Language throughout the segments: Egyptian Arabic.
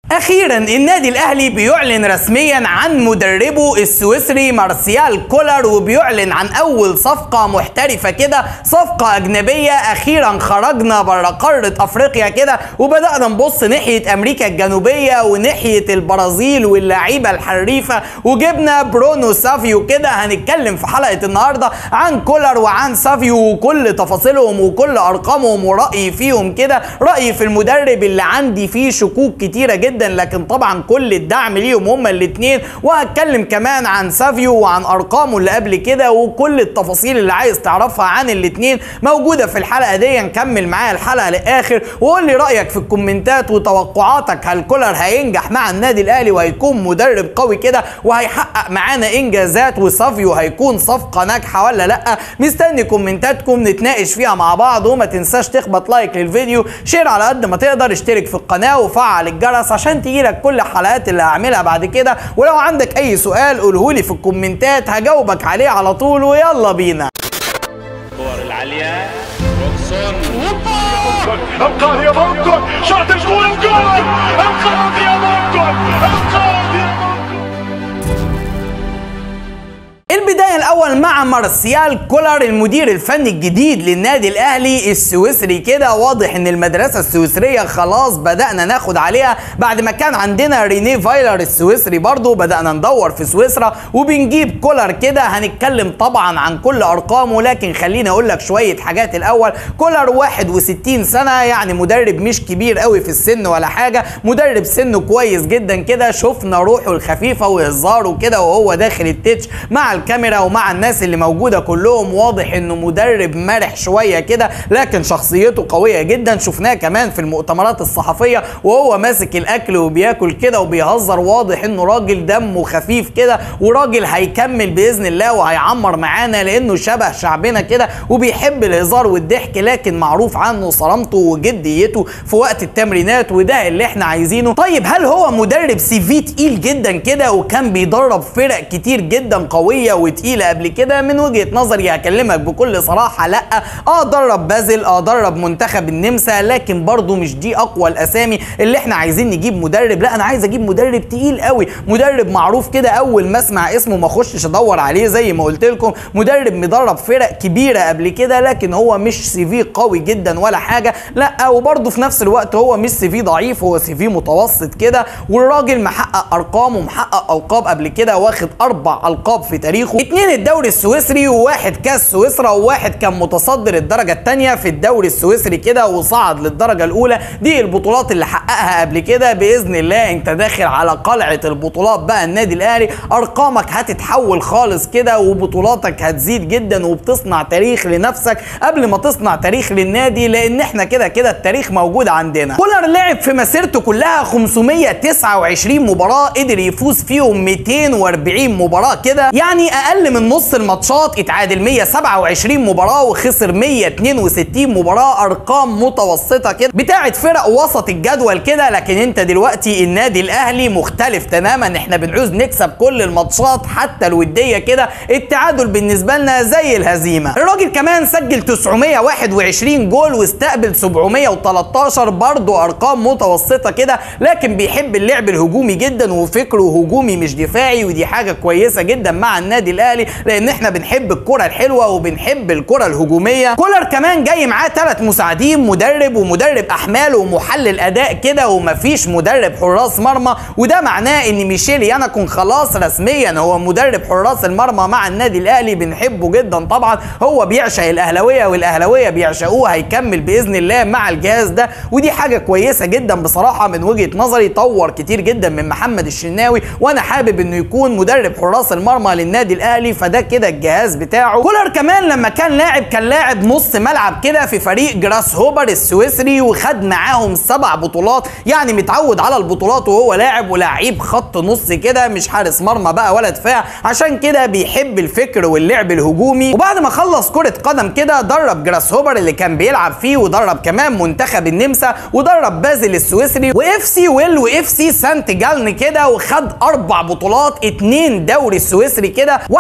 اخيرا النادي الاهلي بيعلن رسميا عن مدربه السويسري مارسيال كولر وبيعلن عن اول صفقه محترفه كده صفقه اجنبيه اخيرا خرجنا بره قاره افريقيا كده وبدانا نبص ناحيه امريكا الجنوبيه وناحيه البرازيل واللعيبه الحريفه وجبنا برونو سافيو كده هنتكلم في حلقه النهارده عن كولر وعن سافيو وكل تفاصيلهم وكل ارقامهم ورايي فيهم كده رايي في المدرب اللي عندي فيه شكوك كتيره جدا لكن طبعا كل الدعم ليهم هما الاثنين وهتكلم كمان عن سافيو وعن ارقامه اللي قبل كده وكل التفاصيل اللي عايز تعرفها عن الاثنين موجوده في الحلقه دي نكمل معايا الحلقه للاخر وقول لي رايك في الكومنتات وتوقعاتك هل كولر هينجح مع النادي الاهلي وهيكون مدرب قوي كده وهيحقق معانا انجازات وسافيو هيكون صفقه ناجحه ولا لا مستني كومنتاتكم نتناقش فيها مع بعض وما تنساش تخبط لايك للفيديو شير على قد ما تقدر اشترك في القناه وفعل الجرس عشان تجيلك كل الحلقات اللي هعملها بعد كده ولو عندك اي سؤال قولهولي في الكومنتات هجاوبك عليه على طول ويلا بينا الكور العالية روكسون انقاذ يا مونكون شاط الجول الجول انقاذ يا مونكون انقاذ يا مونكون البداية الأول مع مارسيال كولر المدير الفني الجديد للنادي الأهلي السويسري كده واضح إن المدرسة السويسرية خلاص بدأنا ناخد عليها بعد ما كان عندنا ريني فايلر السويسري برضو بدأنا ندور في سويسرا وبنجيب كولر كده هنتكلم طبعا عن كل أرقامه لكن خليني أقول لك شوية حاجات الأول كولر 61 سنة يعني مدرب مش كبير قوي في السن ولا حاجة مدرب سنه كويس جدا كده شفنا روحه الخفيفة وهزاره كده وهو داخل التتش مع الكاميرا ومع الناس اللي موجوده كلهم واضح انه مدرب مرح شويه كده لكن شخصيته قويه جدا شفناه كمان في المؤتمرات الصحفيه وهو ماسك الاكل وبياكل كده وبيهزر واضح انه راجل دمه خفيف كده وراجل هيكمل باذن الله وهيعمر معانا لانه شبه شعبنا كده وبيحب الهزار والضحك لكن معروف عنه صرامته وجديته في وقت التمرينات وده اللي احنا عايزينه طيب هل هو مدرب سي في تقيل جدا كده وكان بيدرب فرق كتير جدا قويه وتقيله قبل كده من وجهه نظري هكلمك بكل صراحه لا اه درب بازل اه درب منتخب النمسا لكن برضه مش دي اقوى الاسامي اللي احنا عايزين نجيب مدرب لا انا عايز اجيب مدرب تقيل قوي مدرب معروف كده اول ما اسمع اسمه ما اخشش ادور عليه زي ما قلت لكم مدرب مدرب فرق كبيره قبل كده لكن هو مش سي في قوي جدا ولا حاجه لا وبرضه في نفس الوقت هو مش سي في ضعيف هو سي في متوسط كده والراجل محقق ارقام ومحقق القاب قبل كده واخد اربع القاب في تاريخه اتنين الدوري السويسري وواحد كاس سويسرا وواحد كان متصدر الدرجه الثانيه في الدوري السويسري كده وصعد للدرجه الاولى دي البطولات اللي حققها قبل كده باذن الله انت داخل على قلعه البطولات بقى النادي الاهلي ارقامك هتتحول خالص كده وبطولاتك هتزيد جدا وبتصنع تاريخ لنفسك قبل ما تصنع تاريخ للنادي لان احنا كده كده التاريخ موجود عندنا كولر لعب في مسيرته كلها 529 مباراه قدر يفوز فيهم 240 مباراه كده يعني اقل من نص الماتشات اتعادل 127 مباراه وخسر 162 مباراه ارقام متوسطه كده بتاعت فرق وسط الجدول كده لكن انت دلوقتي النادي الاهلي مختلف تماما احنا بنعوز نكسب كل الماتشات حتى الوديه كده التعادل بالنسبه لنا زي الهزيمه الراجل كمان سجل 921 جول واستقبل 713 برضه ارقام متوسطه كده لكن بيحب اللعب الهجومي جدا وفكره هجومي مش دفاعي ودي حاجه كويسه جدا مع النادي الاهلي لان احنا بنحب الكره الحلوه وبنحب الكره الهجوميه كولر كمان جاي معاه ثلاث مساعدين مدرب ومدرب احمال ومحلل اداء كده ومفيش مدرب حراس مرمى وده معناه ان ميشيل يانكون خلاص رسميا هو مدرب حراس المرمى مع النادي الاهلي بنحبه جدا طبعا هو بيعشق الاهلاويه والاهلاويه بيعشقوه هيكمل باذن الله مع الجهاز ده ودي حاجه كويسه جدا بصراحه من وجهه نظري طور كتير جدا من محمد الشناوي وانا حابب انه يكون مدرب حراس المرمى للنادي الاهلي فده كده الجهاز بتاعه كولر كمان لما كان لاعب كان لاعب نص ملعب كده في فريق جراس هوبر السويسري وخد معاهم سبع بطولات يعني متعود على البطولات وهو لاعب ولاعيب خط نص كده مش حارس مرمى بقى ولا دفاع عشان كده بيحب الفكر واللعب الهجومي وبعد ما خلص كرة قدم كده درب جراس هوبر اللي كان بيلعب فيه ودرب كمان منتخب النمسا ودرب بازل السويسري واف سي ويل واف سي سانت جالن كده وخد اربع بطولات اتنين دوري السويسري كده واحده مع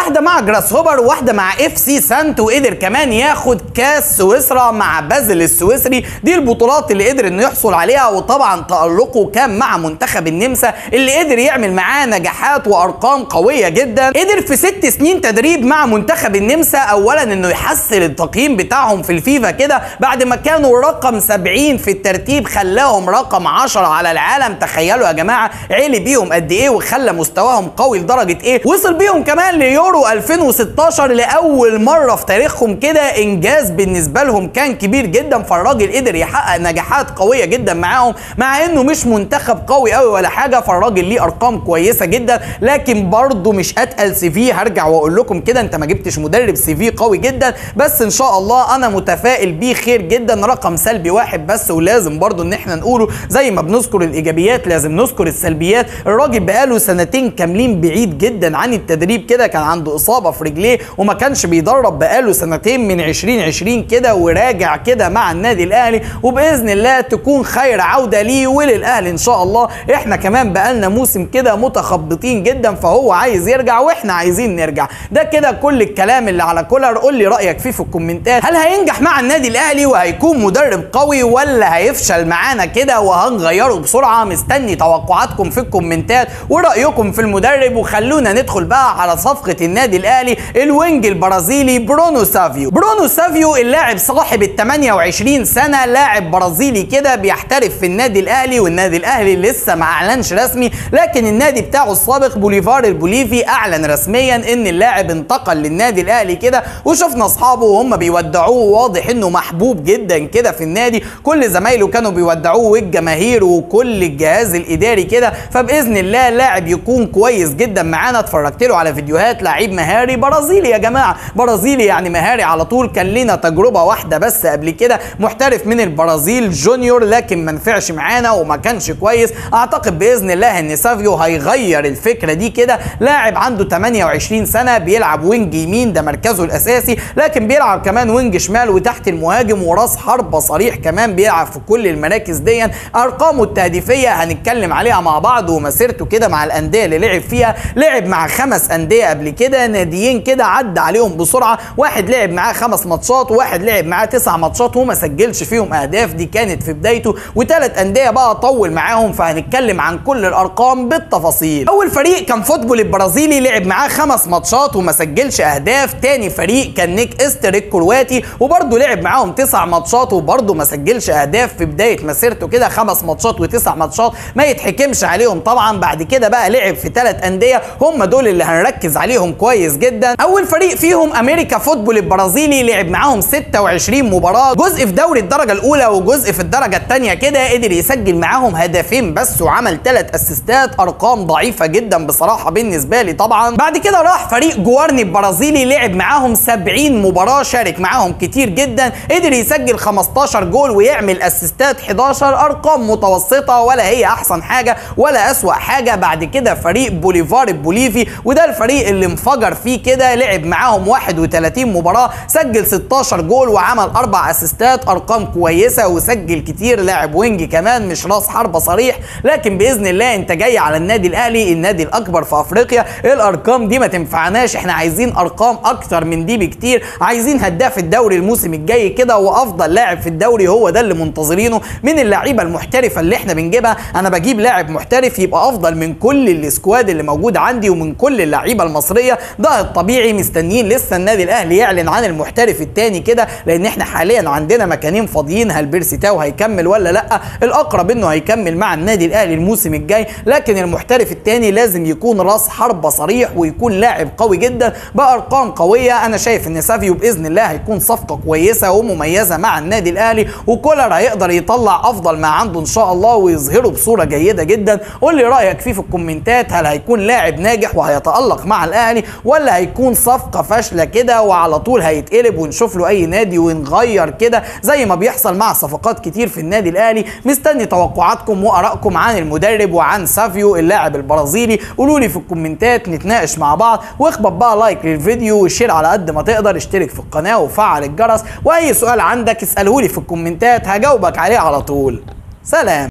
جراس هوبر وواحده مع اف سي سانت وقدر كمان ياخد كاس سويسرا مع بازل السويسري دي البطولات اللي قدر انه يحصل عليها وطبعا تألقه كان مع منتخب النمسا اللي قدر يعمل معاه نجاحات وارقام قويه جدا قدر في ست سنين تدريب مع منتخب النمسا اولا انه يحسن التقييم بتاعهم في الفيفا كده بعد ما كانوا رقم 70 في الترتيب خلاهم رقم 10 على العالم تخيلوا يا جماعه عالي بيهم قد ايه وخلى مستواهم قوي لدرجه ايه وصل بيهم كمان ليورو 2016 لاول مره في تاريخهم كده انجاز بالنسبه لهم كان كبير جدا فالراجل قدر يحقق نجاحات قويه جدا معاهم مع انه مش منتخب قوي قوي ولا حاجه فالراجل ليه ارقام كويسه جدا لكن برضه مش اتقل سي في هرجع واقول لكم كده انت ما جبتش مدرب سي في قوي جدا بس ان شاء الله انا متفائل بيه خير جدا رقم سلبي واحد بس ولازم برضه ان احنا نقوله زي ما بنذكر الايجابيات لازم نذكر السلبيات الراجل بقاله سنتين كاملين بعيد جدا عن التدريب كده كان عنده اصابه في رجليه وما كانش بيدرب بقاله سنتين من 2020 كده وراجع كده مع النادي الاهلي وباذن الله تكون خير عوده ليه وللاهلي ان شاء الله احنا كمان بقالنا موسم كده متخبطين جدا فهو عايز يرجع واحنا عايزين نرجع ده كده كل الكلام اللي على كولر قول لي رايك فيه في الكومنتات هل هينجح مع النادي الاهلي وهيكون مدرب قوي ولا هيفشل معانا كده وهنغيره بسرعه مستني توقعاتكم في الكومنتات ورايكم في المدرب وخلونا ندخل بقى على صفقه النادي الاهلي الوينج البرازيلي برونو سافيو برونو سافيو اللاعب صاحب ال 28 سنه لاعب برازيلي كده بيحترف في النادي الاهلي والنادي الاهلي لسه ما اعلنش رسمي لكن النادي بتاعه السابق بوليفار البوليفي اعلن رسميا ان اللاعب انتقل للنادي الاهلي كده وشفنا اصحابه وهم بيودعوه واضح انه محبوب جدا كده في النادي كل زمايله كانوا بيودعوه والجماهير وكل الجهاز الاداري كده فباذن الله لاعب يكون كويس جدا معانا اتفرجت له على فيديوهات لعيب مهاري برازيلي يا جماعه برازيلي يعني مهاري على طول كان لنا تجربه واحده بس قبل كده محترف من البرازيل جونيور لكن ما نفعش معانا وما كانش كويس اعتقد باذن الله ان سافيو هيغير الفكره دي كده لاعب عنده 28 سنه بيلعب وينج يمين ده مركزه الاساسي لكن بيلعب كمان وينج شمال وتحت المهاجم وراس حربه صريح كمان بيلعب في كل المراكز دي ارقامه التهديفيه هنتكلم عليها مع بعض ومسيرته كده مع الانديه اللي لعب فيها لعب مع خمس انديه قبل كده ناديين كده عدى عليهم بسرعه واحد لعب معاه خمس ماتشات وواحد لعب معاه تسع ماتشات وما سجلش فيهم اهداف دي كانت في بدايته وثلاث انديه بقى طول معاهم فهنتكلم عن كل الارقام بالتفاصيل اول فريق كان فوتبول البرازيلي لعب معاه خمس ماتشات وما سجلش اهداف تاني فريق كان نيك استر الكرواتي وبرضه لعب معاهم تسع ماتشات وبرضه ما سجلش اهداف في بدايه مسيرته كده خمس ماتشات وتسع ماتشات ما يتحكمش عليهم طبعا بعد كده بقى لعب في ثلاث انديه هم دول اللي هنركز عليهم كويس جدا اول فريق فيهم امريكا فوتبول البرازيلي لعب معاهم 26 مباراه جزء في دوري الدرجه الاولى وجزء في الدرجه الثانيه كده قدر يسجل معاهم هدفين بس وعمل ثلاث اسيستات ارقام ضعيفه جدا بصراحه بالنسبه لي طبعا بعد كده راح فريق جوارني البرازيلي لعب معاهم 70 مباراه شارك معاهم كتير جدا قدر يسجل 15 جول ويعمل اسيستات 11 ارقام متوسطه ولا هي احسن حاجه ولا اسوا حاجه بعد كده فريق بوليفار البوليفي وده الفريق اللي انفجر فيه كده لعب معاهم 31 مباراه سجل 16 جول وعمل اربع اسيستات ارقام كويسه وسجل كتير لاعب وينج كمان مش راس حربه صريح لكن باذن الله انت جاي على النادي الاهلي النادي الاكبر في افريقيا الارقام دي ما تنفعناش احنا عايزين ارقام اكتر من دي بكتير عايزين هداف الدوري الموسم الجاي كده وافضل لاعب في الدوري هو ده اللي منتظرينه من اللعيبه المحترفه اللي احنا بنجيبها انا بجيب لاعب محترف يبقى افضل من كل السكواد اللي موجود عندي ومن كل اللعيبه المصريه ده الطبيعي مستنيين لسه النادي الاهلي يعلن عن المحترف الثاني كده لان احنا حاليا عندنا مكانين فاضيين هل بيرسي تاو هيكمل ولا لا الاقرب انه هيكمل مع النادي الاهلي الموسم الجاي لكن المحترف الثاني لازم يكون راس حربه صريح ويكون لاعب قوي جدا بارقام قويه انا شايف ان سافيو باذن الله هيكون صفقه كويسه ومميزه مع النادي الاهلي وكولر هيقدر يطلع افضل ما عنده ان شاء الله ويظهره بصوره جيده جدا قول لي رايك فيه في الكومنتات هل هيكون لاعب ناجح وهيتالق مع الاهلي ولا هيكون صفقه فاشله كده وعلى طول هيتقلب ونشوف له اي نادي ونغير كده زي ما بيحصل مع صفقات كتير في النادي الاهلي مستني توقعاتكم وارائكم عن المدرب وعن سافيو اللاعب البرازيلي قولوا لي في الكومنتات نتناقش مع بعض واخبط بقى لايك للفيديو وشير على قد ما تقدر اشترك في القناه وفعل الجرس واي سؤال عندك اساله لي في الكومنتات هجاوبك عليه على طول سلام